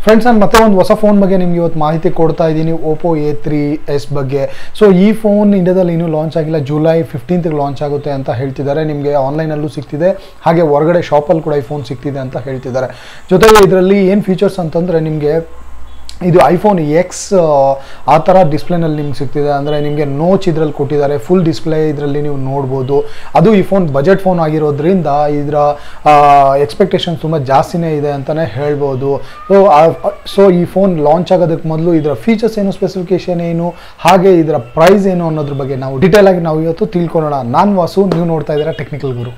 friends ನಾನು ಮತ್ತೆ ಒಂದು ಹೊಸ ಫೋನ್ ಬಗ್ಗೆ ನಿಮ್ಗೆ ಇವತ್ತು ಮಾಹಿತಿ ಕೊಡ್ತಾ ಇದ್ದೀನಿ ಓಪೋ ಎ ತ್ರೀ ಎಸ್ ಬಗ್ಗೆ ಸೊ ಈ ಫೋನ್ ಇಂಡಿಯಾದಲ್ಲಿ ಇನ್ನೂ ಲಾಂಚ್ ಆಗಿಲ್ಲ ಜುಲೈ ಫಿಫ್ಟೀನ್ತ್ಗೆ ಲಾಂಚ್ ಆಗುತ್ತೆ ಅಂತ ಹೇಳ್ತಿದ್ದಾರೆ ನಿಮಗೆ ಆನ್ಲೈನಲ್ಲೂ ಸಿಗ್ತಿದೆ ಹಾಗೆ ಹೊರಗಡೆ ಶಾಪಲ್ಲಿ ಕೂಡ ಈ ಫೋನ್ ಸಿಗ್ತಿದೆ ಅಂತ ಹೇಳ್ತಿದ್ದಾರೆ ಜೊತೆಗೆ ಇದರಲ್ಲಿ ಏನು ಫೀಚರ್ಸ್ ಅಂತಂದರೆ ನಿಮಗೆ ಇದು ಐಫೋನ್ ಎಕ್ಸ್ ಆ ಥರ ಡಿಸ್ಪ್ಲೇನಲ್ಲಿ ನಿಮ್ಗೆ ಸಿಗ್ತಿದೆ ಅಂದರೆ ನಿಮಗೆ ನೋಚ್ ಇದರಲ್ಲಿ ಕೊಟ್ಟಿದ್ದಾರೆ ಫುಲ್ ಡಿಸ್ಪ್ಲೇ ಇದರಲ್ಲಿ ನೀವು ನೋಡ್ಬೋದು ಅದು ಈ ಫೋನ್ ಬಜೆಟ್ ಫೋನ್ ಆಗಿರೋದ್ರಿಂದ ಇದರ ಎಕ್ಸ್ಪೆಕ್ಟೇಷನ್ ತುಂಬ ಜಾಸ್ತಿನೇ ಇದೆ ಅಂತಲೇ ಹೇಳ್ಬೋದು ಸೊ ಸೊ ಈ ಫೋನ್ ಲಾಂಚ್ ಆಗೋದಕ್ಕೆ ಮೊದಲು ಇದರ ಫೀಚರ್ಸ್ ಏನು ಸ್ಪೆಸಿಫಿಕೇಶನ್ ಏನು ಹಾಗೆ ಇದರ ಪ್ರೈಸ್ ಏನು ಅನ್ನೋದ್ರ ಬಗ್ಗೆ ನಾವು ಡೀಟೇಲ್ ಆಗಿ ನಾವು ಇವತ್ತು ತಿಳ್ಕೊಳ್ಳೋಣ ನಾನು ವಾಸು ನೀವು ನೋಡ್ತಾ ಇದ್ದೀರಾ ಟೆಕ್ನಿಕಲ್ ಗುರು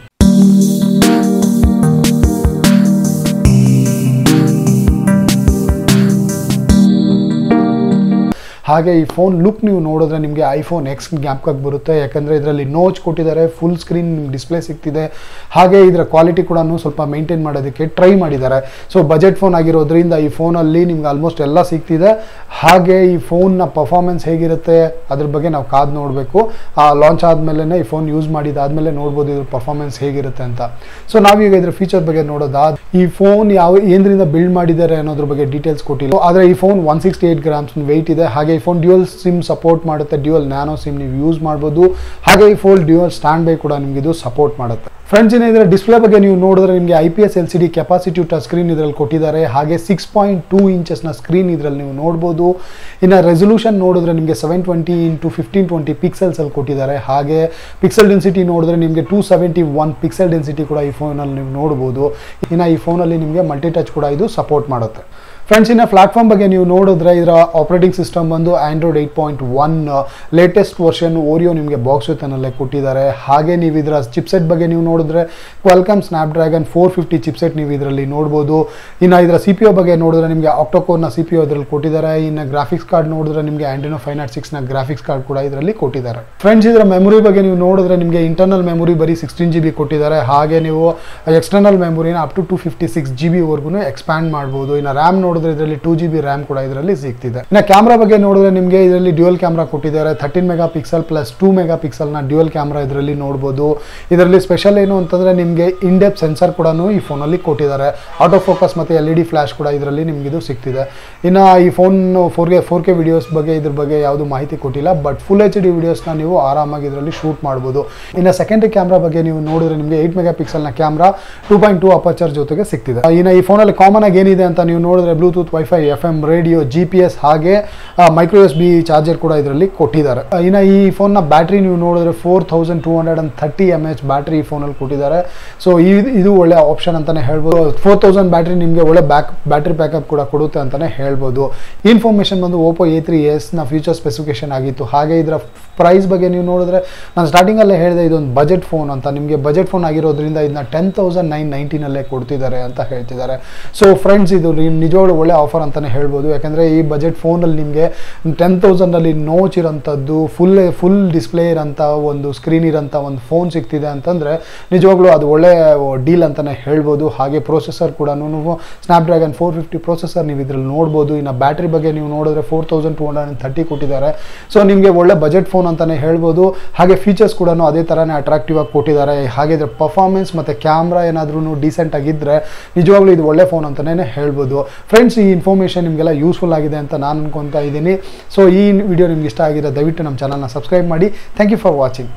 ಹಾಗೆ ಈ ಫೋನ್ ಲುಕ್ ನೀವು ನೋಡಿದ್ರೆ ನಿಮಗೆ ಐಫೋನ್ ಎಕ್ಸ್ ಜ್ಞಾಪಕಕ್ಕೆ ಬರುತ್ತೆ ಯಾಕಂದರೆ ಇದರಲ್ಲಿ ನೋಚ್ ಕೊಟ್ಟಿದ್ದಾರೆ ಫುಲ್ ಸ್ಕ್ರೀನ್ ಡಿಸ್ಪ್ಲೇ ಸಿಗ್ತಿದೆ ಹಾಗೆ ಇದರ ಕ್ವಾಲಿಟಿ ಕೂಡ ಸ್ವಲ್ಪ ಮೇಂಟೈನ್ ಮಾಡೋದಕ್ಕೆ ಟ್ರೈ ಮಾಡಿದ್ದಾರೆ ಸೊ ಬಜೆಟ್ ಫೋನ್ ಆಗಿರೋದ್ರಿಂದ ಈ ಫೋನಲ್ಲಿ ನಿಮ್ಗೆ ಆಲ್ಮೋಸ್ಟ್ ಎಲ್ಲ ಸಿಗ್ತಿದೆ ಹಾಗೆ ಈ ಫೋನ್ನ ಪರ್ಫಾರ್ಮೆನ್ಸ್ ಹೇಗಿರುತ್ತೆ ಅದ್ರ ಬಗ್ಗೆ ನಾವು ಕಾದು ನೋಡಬೇಕು ಲಾಂಚ್ ಆದಮೇಲೆ ಈ ಫೋನ್ ಯೂಸ್ ಮಾಡಿದಾದ್ಮೇಲೆ ನೋಡ್ಬೋದು ಇದ್ರ ಪರ್ಫಾರ್ಮೆನ್ಸ್ ಹೇಗಿರುತ್ತೆ ಅಂತ ಸೊ ನಾವೀಗ ಇದ್ರ ಫೀಚರ್ ಬಗ್ಗೆ ನೋಡೋದಾ ಈ ಫೋನ್ ಯಾವ ಏನ್ರಿಂದ ಬಿಲ್ಡ್ ಮಾಡಿದ್ದಾರೆ ಅನ್ನೋದ್ರ ಬಗ್ಗೆ ಡೀಟೇಲ್ಸ್ ಕೊಟ್ಟಿಲ್ಲ ಆದರೆ ಈ phone one sixty eight grams weight ಇದೆ ಹಾಗೆ ಈ ಫೋನ್ ಡ್ಯೂಯಲ್ ಸಿಮ್ ಸಪೋರ್ಟ್ ಮಾಡುತ್ತೆ ಡ್ಯೂಯಲ್ ನ್ಯಾನೋ ಸಿಮ್ ನೀವು ಯೂಸ್ ಮಾಡ್ಬೋದು ಹಾಗೆ ಈ ಫೋನ್ ಡ್ಯೂಯಲ್ ಸ್ಟ್ಯಾಂಡ್ ಬೈ ಕೂಡ ನಿಮಗೆ ಇದು ಸಪೋರ್ಟ್ ಮಾಡುತ್ತೆ ಫ್ರೆಂಡ್ಸ್ ಏನಿದ್ರೆ ಡಿಸ್ಪ್ಲೇ ಬಗ್ಗೆ ನೀವು ನೋಡಿದ್ರೆ ನಿಮಗೆ I P S L C D capacity touch screen ಇದರಲ್ಲಿ ಕೊಟ್ಟಿದ್ದಾರೆ ಹಾಗೆ ಸಿಕ್ಸ್ ಪಾಯಿಂಟ್ ಟೂ ಇಂಚಸ್ನ ಸ್ಕ್ರೀನ್ ಇದರಲ್ಲಿ ನೀವು ನೋಡ್ಬೋದು ಇನ್ನು ರೆಸೊಲ್ಯೂಷನ್ ನೋಡಿದ್ರೆ ನಿಮಗೆ seven twenty into fifteen twenty ಪಿಕ್ಸೆಲ್ಸಲ್ಲಿ ಕೊಟ್ಟಿದ್ದಾರೆ ಹಾಗೆ ಪಿಕ್ಸೆಲ್ ಡೆನ್ಸಿಟಿ ನೋಡಿದ್ರೆ ನಿಮಗೆ two seventy one pixel density ಕೂಡ ಈ ಫೋನಲ್ಲಿ ನೀವು ನೋಡ್ಬೋದು ಇನ್ನು ಈ ಫೋನಲ್ಲಿ ನಿಮಗೆ ಮಲ್ಟಿ ಟಚ್ ಕೂಡ ಇದು ಸಪೋರ್ಟ್ ಮಾಡುತ್ತೆ ಫ್ರೆಂಡ್ಸ್ ಇನ್ನು ಪ್ಲಾಟ್ಫಾರ್ಮ್ ಬಗ್ಗೆ ನೀವು ನೋಡಿದ್ರೆ ಇದರ ಆಪರೇಟಿಂಗ್ ಸಿಸ್ಟಮ್ ಬಂದು Android eight point one latest version Oreo ನಿಮಗೆ ಬಾಕ್ಸ್ ವಿತನಲ್ಲೇ ಕೊಟ್ಟಿದ್ದಾರೆ ಹಾಗೆ ನೀವು ಇದರ ಚಿಪ್ಸೆಟ್ ಬಗ್ಗೆ ನೀವು ನೋಡಿದ್ರೆ Qualcomm Snapdragon four fifty chipset ನೀವು ಇದರಲ್ಲಿ ನೋಡ್ಬೋದು ಇನ್ನು ಇದರ ಸಿ ಪಿ ಒ ಬಗ್ಗೆ ನೋಡಿದ್ರೆ ನಿಮಗೆ ಆಕ್ಟೋಕೋರ್ನ ಸಿ ಪಿ ಒ ಇದರಲ್ಲಿ ಕೊಟ್ಟಿದ್ದಾರೆ ಇನ್ನು ಗ್ರಾಫಿಕ್ಸ್ ಕಾರ್ಡ್ ನೋಡಿದ್ರೆ ನಿಮಗೆ ಆಂಟಿನೋ ಫೈವ್ ನಾಟ್ ಸಿಕ್ಸ್ನ ಗ್ರಾಫಿಕ್ಸ್ ಕಾರ್ಡ್ ಕೂಡ ಇದರಲ್ಲಿ ಕೊಟ್ಟಿದ್ದಾರೆ ಫ್ರೆಂಡ್ಸ್ ಇದರ ಮೆಮೊರಿ ಬಗ್ಗೆ ನೀವು ನೋಡಿದ್ರೆ ನಿಮಗೆ ಇಂಟರ್ನಲ್ ಮೆಮೊರಿ ಬರೀ ಸಿಕ್ಸ್ಟೀನ್ ಜಿ ಬಿ ಕೊಟ್ಟಿದ್ದಾರೆ ಹಾಗೆ ನೀವು ಎಕ್ಸ್ಟರ್ನಲ್ ಮೆಮೊರಿನ up to two fifty six G ಬಿವರೆಗೂ ಎಕ್ಸ್ಪ್ಯಾಂಡ್ ಮಾಡ್ಬೋದು ಇನ್ನು ರ್ಯಾಮ್ ನೋಡಿದ್ರೆ ಇದರಲ್ಲಿ ಟೂ ಜಿ ಬಿ ರ್ಯಾಮ್ ಕೂಡ ಇದರಲ್ಲಿ ಸಿಗ್ತಿದೆ ಇನ್ನು ಕ್ಯಾಮ್ರಾ ಬಗ್ಗೆ ನೋಡಿದ್ರೆ ನಿಮಗೆ ಇದರಲ್ಲಿ ಡ್ಯೂಯಲ್ ಕ್ಯಾಮ್ರಾ ಕೊಟ್ಟಿದ್ದಾರೆ thirteen megapixel plus two ಮೆಗಾ ಪಿಕ್ಸೆಲ್ನ ಡ್ಯೂಯಲ್ ಕ್ಯಾಮ್ರಾ ಇದರಲ್ಲಿ ನೋಡ್ಬೋದು ಇದರಲ್ಲಿ ಸ್ಪೆಷಲ್ ಏನು ಅಂತಂದರೆ ನಿಮಗೆ ಇನ್ಡೆಪ್ ಸೆನ್ಸರ್ ಕೂಡ ಈ ಫೋನಲ್ಲಿ ಕೊಟ್ಟಿದ್ದಾರೆ ಆಟೋ ಫೋಕಸ್ ಮತ್ತು ಎಲ್ ಇ ಡಿ ಫ್ಲ್ಯಾಶ್ ಕೂಡ ಇದರಲ್ಲಿ ನಿಮ್ಗೆ ಇದು ಸಿಗ್ತಿದೆ ಇನ್ನು ಈ ಫೋನ್ ಫೋರ್ ಗೆ ಫೋರ್ ಕೆ ವಿಡಿಯೋಸ್ ಬಗ್ಗೆ ಇದ್ರ ಬಗ್ಗೆ ಯಾವುದು ಮಾಹಿತಿ ಕೊಟ್ಟಿಲ್ಲ ಬಟ್ ಫುಲ್ ಎಚ್ ಡಿ ವಿಡಿಯೋಸ್ನ ನೀವು ಆರಾಮಾಗಿ ಇದರಲ್ಲಿ ಶೂಟ್ ಮಾಡ್ಬೋದು ಇನ್ನು ಸೆಕೆಂಡ್ರಿ ಕ್ಯಾಮ್ರಾ ಬಗ್ಗೆ ನೀವು ನೋಡಿದ್ರೆ ನಿಮಗೆ ಏಯ್ಟ್ ಮೆಗಾ ಪಿಕ್ಸೆಲ್ನ camera two point two aperture ಜೊತೆಗೆ ಸಿಗ್ತಿದೆ ಇನ್ನು ಈ ಫೋನಲ್ಲಿ ಕಾಮನ್ ಆಗಿ ಏನಿದೆ ಅಂತ ನೀವು ನೋಡಿದ್ರೆ Bluetooth wifi F M radio G P S ಹಾಗೆ ಮೈಕ್ರೋ ಎಸ್ ಬಿ ಚಾರ್ಜರ್ ಕೂಡ ಇದರಲ್ಲಿ ಕೊಟ್ಟಿದ್ದಾರೆ ಇನ್ನು ಈ ಫೋನ್ನ ಬ್ಯಾಟ್ರಿ ನೀವು ನೋಡಿದ್ರೆ four thousand two hundred and thirty M H battery ಈ ಫೋನಲ್ಲಿ ಕೊಟ್ಟಿದ್ದಾರೆ ಸೊ ಇದು ಒಳ್ಳೆ ಆಪ್ಷನ್ ಅಂತಲೇ ಹೇಳ್ಬೋದು ಫೋರ್ ತೌಸಂಡ್ ಬ್ಯಾಟ್ರಿ ನಿಮಗೆ ಒಳ್ಳೆ ಬ್ಯಾಕ್ ಬ್ಯಾಟ್ರಿ ಬ್ಯಾಕಪ್ ಕೂಡ ಕೊಡುತ್ತೆ ಅಂತಲೇ ಹೇಳ್ಬೋದು ಇನ್ಫಾರ್ಮೇಷನ್ ಬಂದು ಓಪೋ ಎ ತ್ರೀ ಎಸ್ನ ಫ್ಯೂಚರ್ ಸ್ಪೆಸಿಫಿಕೇಶನ್ ಆಗಿತ್ತು ಹಾಗೆ ಇದರ ಪ್ರೈಸ್ ಬಗ್ಗೆ ನೀವು ನೋಡಿದ್ರೆ ನಾನು ಸ್ಟಾರ್ಟಿಂಗಲ್ಲೇ ಹೇಳಿದೆ ಇದೊಂದು ಬಜೆಟ್ ಫೋನ್ ಅಂತ ನಿಮಗೆ ಬಜೆಟ್ ಫೋನ್ ಆಗಿರೋದ್ರಿಂದ ಇದನ್ನ ಟೆನ್ ತೌಸಂಡ್ ನೈನ್ ನೈಂಟಿನಲ್ಲೇ ಕೊಡ್ತಿದ್ದಾರೆ ಅಂತ ಹೇಳ್ತಿದ್ದಾರೆ ಸೊ ಫ್ರೆಂಡ್ಸ್ ಇದು ನಿಜವಾಗ್ಲೂ ಒಳ್ಳೆ ಆಫರ್ ಅಂತಲೇ ಹೇಳ್ಬೋದು ಯಾಕಂದರೆ ಈ ಬಜೆಟ್ ಫೋನಲ್ಲಿ ನಿಮಗೆ ಟೆನ್ ತೌಸಂಡಲ್ಲಿ ನೋಚ್ ಇರೋಂಥದ್ದು ಫುಲ್ ಫುಲ್ ಡಿಸ್ಪ್ಲೇ ಇರೋಂಥ ಒಂದು ಸ್ಕ್ರೀನ್ ಇರೋಂಥ ಒಂದು ಫೋನ್ ಸಿಗ್ತಿದೆ ಅಂತಂದರೆ ನಿಜವಾಗ್ಲೂ ಅದು ಒಳ್ಳೆ ಡೀಲ್ ಅಂತಲೇ ಹೇಳ್ಬೋದು ಹಾಗೆ ಪ್ರೊಸೆಸರ್ ಕೂಡ ಸ್ನ್ಯಾಪ್ಡ್ರ್ಯಾಗನ್ ಫೋರ್ ಫಿಫ್ಟಿ ಪ್ರೊಸೆಸರ್ ನೀವು ಇದರಲ್ಲಿ ನೋಡ್ಬೋದು ಇನ್ನು ಬ್ಯಾಟ್ರಿ ಬಗ್ಗೆ ನೀವು ನೋಡಿದ್ರೆ four thousand two hundred thirty ಕೊಟ್ಟಿದ್ದಾರೆ ಸೊ ನಿಮಗೆ ಒಳ್ಳೆ ಬಜೆಟ್ ಫೋನ್ ಅಂತಲೇ ಹೇಳ್ಬೋದು ಹಾಗೆ ಫೀಚರ್ಸ್ ಕೂಡ ಅದೇ ಥರನೇ ಅಟ್ರಾಕ್ಟಿವ್ ಆಗಿ ಕೊಟ್ಟಿದ್ದಾರೆ ಹಾಗೆ ಇದ್ರ ಪರ್ಫಾರ್ಮೆನ್ಸ್ ಮತ್ತು ಕ್ಯಾಮ್ರಾ ಏನಾದ್ರೂ ಡೀಸೆಂಟ್ ಆಗಿದ್ದರೆ ನಿಜವಾಗ್ಲೂ ಇದು ಒಳ್ಳೆ ಫೋನ್ ಅಂತಲೇ ಹೇಳ್ಬೋದು ಫ್ರೆಂಡ್ಸ್ ಈ ಇನ್ಫಾರ್ಮೇಷನ್ ನಿಮಗೆಲ್ಲ ಯೂಸ್ಫುಲ್ ಆಗಿದೆ ಅಂತ ನಾನು ಅನ್ಕೊತಾ ಇದ್ದೀನಿ ಸೊ ಈ ವಿಡಿಯೋ ನಿಮ್ಗೆ ಇಷ್ಟ ಆಗಿದೆ ದಯವಿಟ್ಟು ನಮ್ಮ ಚಾನಲ್ನ ಸಬ್ಸ್ಕ್ರೈಬ್ ಮಾಡಿ ಥ್ಯಾಂಕ್ ಯು ಫಾರ್ ವಾಚಿಂಗ್